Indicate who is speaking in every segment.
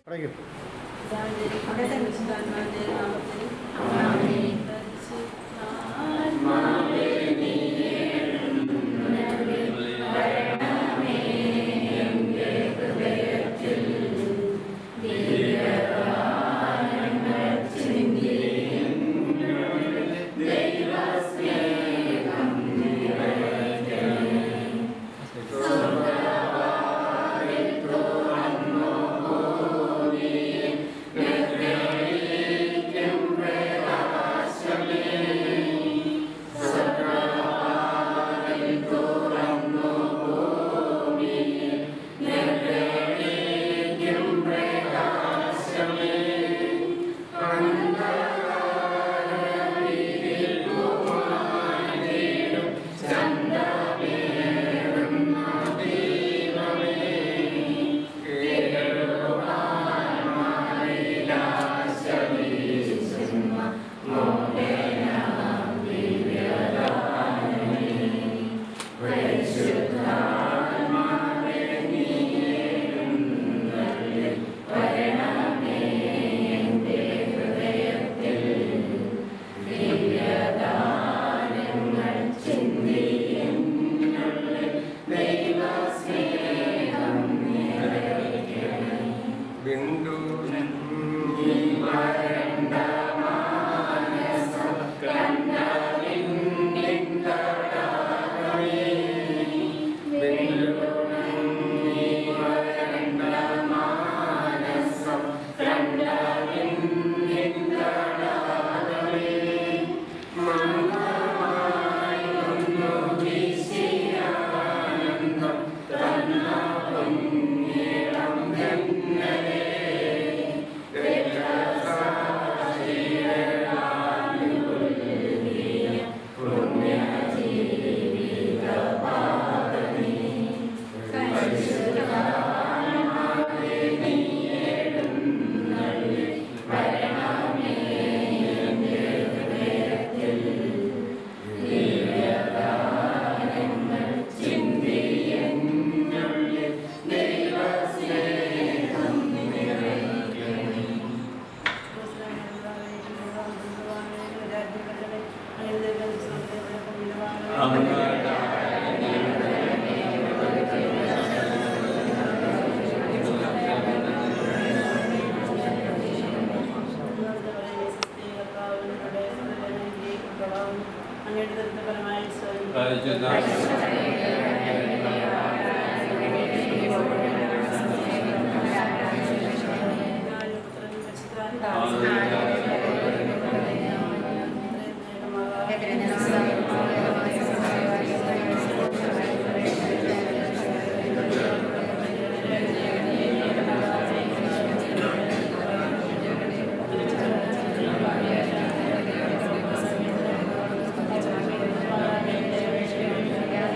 Speaker 1: തുടങ്ങിയോ
Speaker 2: Thank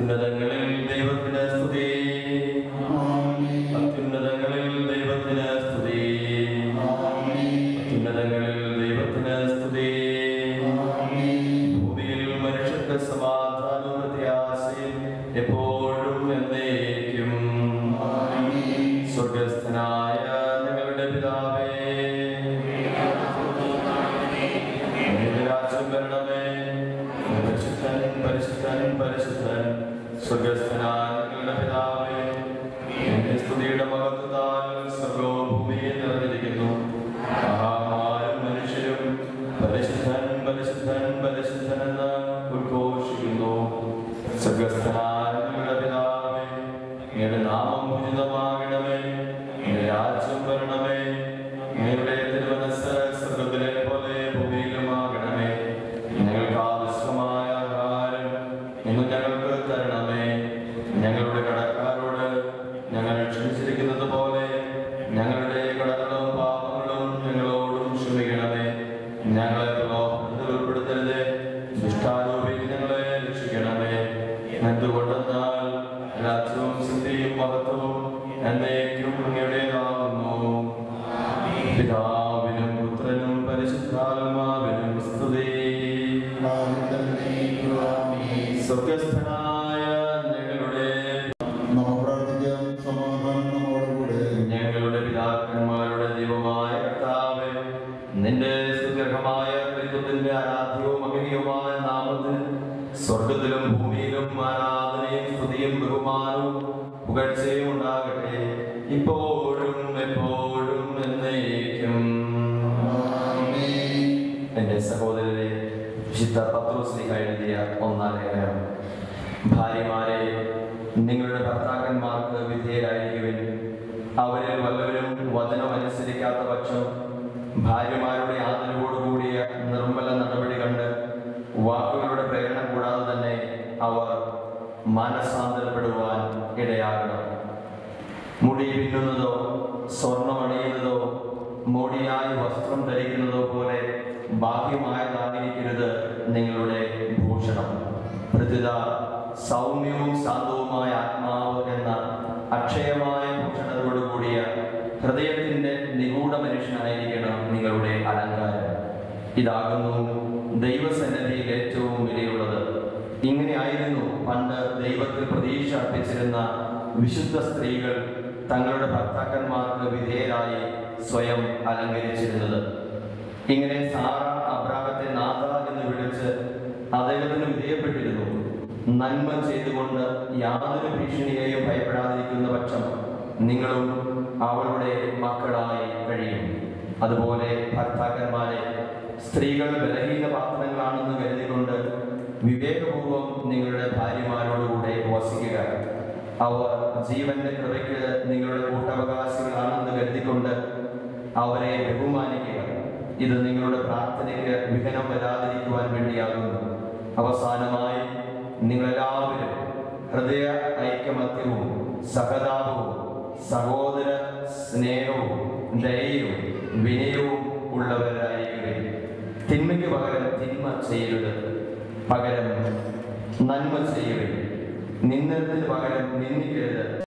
Speaker 1: അത്യുന്നതങ്ങളിൽ ദൈവത്തിന് സ്തുതി അത്യുന്നതങ്ങളിൽ ദൈവത്തിന് സ്തുതി അത്യുന്നതങ്ങളിൽ ദൈവത്തിന് സ്തുതി ഭൂമിയിൽ മനുഷ്യർക്ക് സമാധാനവും പ്രത്യാശയും എപ്പോഴും എന്നേക്കും സ്വർഗസ്ഥനായ ഞങ്ങളുടെ പിതാവേ അങ്ങയുടെ രാജ്യം വരണമേ പരിശുദ്ധൻ പരിശുദ്ധൻ പരിശുദ്ധൻ സ്വർഗസ്ഥനായ ഞങ്ങളുടെ പിതാവേ എന്റെ സ്തുതിയുടെ മഹത്വത്താൽ സ്വർഗവും ഭൂമിയെ നിറഞ്ഞിരിക്കുന്നു മഹാമാരും മനുഷ്യരും പരിശുദ്ധൻ പരിശുദ്ധൻ പരിശുദ്ധൻ എന്ന് ഉദ്ഘോഷിക്കുന്നു സ്വർഗസ്ഥനായ ഞങ്ങളുടെ പിതാവേ അങ്ങയുടെ നാമം ഉചിതമാകണമേ അങ്ങയുടെ രാജ്യം വരണമേ അങ്ങയുടെ തിരുവനസ് സ്വർഗത്തിലെ പോലെ ഭൂമിയിലുമാകണമേ ഞങ്ങൾക്ക് ആവശ്യമായ ആഹാരം ഇന്ന് ഞങ്ങൾക്ക് തരണമേ ഞങ്ങളുടെ കടക്കാരോട് ഞങ്ങൾ ക്ഷമിച്ചിരിക്കുന്നത് പോലെ ഞങ്ങളുടെ കടകളും പാപങ്ങളും ഞങ്ങളോടും ക്ഷമിക്കണമേ ഞങ്ങളെ പ്രലോഭനത്തിൽ ഉൾപ്പെടുത്തരുത് ദുഷ്ടാരൂപിൽ ഞങ്ങളെ രക്ഷിക്കണമേ എന്തുകൊണ്ടെന്നാൽ രാജ്യവും സിദ്ധിയും മഹത്വവും എന്നേക്കും അങ്ങയുടേതാകുന്നു പിതാവിനും പുത്രനും പരിശുദ്ധാത്മാവിനും സ്തുതി സ്വർഗസ്ഥനായ ഞങ്ങളുടെ
Speaker 2: നമുക്ക് പ്രാർത്ഥിക്കാം സമാധാനം നമ്മോടുകൂടെ
Speaker 1: ഞങ്ങളുടെ പിതാക്കന്മാരുടെ ദൈവമായ കർത്താവേ നിന്റെ സുഗ്രഹമായ ദൈവത്തിന്റെ ആരാധ്യവും മകനീയവുമായ നാമത്തിന് സ്വർഗത്തിലും ഭൂമിയിലും ആരാധനയും സ്തുതിയും ബഹുമാനവും പുകഴ്ചയും ഉണ്ടാകട്ടെ ഇപ്പോഴും എപ്പോഴും എന്നേക്കും എന്റെ സഹോദരരെ വിശുദ്ധ പത്രോസ്ലിഹ എഴുതിയ ഒന്നാം ലേഖനം ഭാര്യമാരെ നിങ്ങളുടെ ഭർത്താക്കന്മാർക്ക് വിധേയരായിരിക്കുവിൻ അവരിൽ വല്ലവരും വചനം അനുസരിക്കാത്ത പക്ഷം ഭാര്യമാരുടെ ആദരവോടുകൂടിയ നിർമ്മല നടപടി കണ്ട് വാക്കുകളുടെ പ്രേരണ കൂടാതെ തന്നെ അവർ മാനസാന്തരപ്പെടുവാൻ ഇടയാകണം മുടി പിന്നുന്നതോ സ്വർണം അണിയുന്നതോ മോടിയായി വസ്ത്രം ധരിക്കുന്നതോ പോലെ ബാഹ്യമായതായിരിക്കരുത് നിങ്ങളുടെ ഭൂഷണം പ്രത്യുത സൗമ്യവും ശാന്തവുമായ ആത്മാവ് എന്ന അക്ഷയമായ ഭൂഷണത്തോടുകൂടിയ ഹൃദയത്തിന്റെ നിഗൂഢ മനുഷ്യനായിരിക്കണം നിങ്ങളുടെ അലങ്കാരം ഇതാകുന്നു ദൈവസന്നിധിയിൽ ഏറ്റവും വിലയുള്ളത് ഇങ്ങനെയായിരുന്നു പണ്ട് ദൈവത്തിൽ പ്രതീക്ഷ അർപ്പിച്ചിരുന്ന വിശുദ്ധ സ്ത്രീകൾ തങ്ങളുടെ ഭർത്താക്കന്മാർക്ക് വിധേയരായി സ്വയം അലങ്കരിച്ചിരുന്നത് ഇങ്ങനെ സാറ അബ്രാഹത്തെ നാഥ എന്ന് വിളിച്ച് അദ്ദേഹത്തിന് വിധേയപ്പെട്ടിരുന്നു നന്മ ചെയ്തുകൊണ്ട് യാതൊരു ഭീഷണിയെയും ഭയപ്പെടാതിരിക്കുന്ന പക്ഷം നിങ്ങളും അവളുടെ മക്കളായി കഴിയും അതുപോലെ ഭർത്താക്കന്മാരെ സ്ത്രീകൾ ബലഹീന പാത്രങ്ങളാണെന്ന് കരുതിക്കൊണ്ട് വിവേകപൂർവം നിങ്ങളുടെ ഭാര്യമാരോടുകൂടെ വസിക്കുക അവർ ജീവന്റെ കൃപയ്ക്ക് നിങ്ങളുടെ കൂട്ടവകാശികളാണെന്ന് കരുതിക്കൊണ്ട് അവരെ ബഹുമാനിക്കുക ഇത് നിങ്ങളുടെ പ്രാർത്ഥനയ്ക്ക് വിഘനം വരാതിരിക്കുവാൻ വേണ്ടിയാകുന്നു അവസാനമായി നിങ്ങളെല്ലാവരും ഹൃദയ ഐക്യമത്യവും സഹതാപവും സഹോദര സ്നേഹവും ദയയും വിനയവും ഉള്ളവരായിരിക്കുകയും തിന്മയ്ക്ക് പകരം തിന്മ ചെയ്യരുത് പകരം നന്മ ചെയ്യുകയും നിന്ദനത്തിന് പകരം നിന്ദിക്കരുത്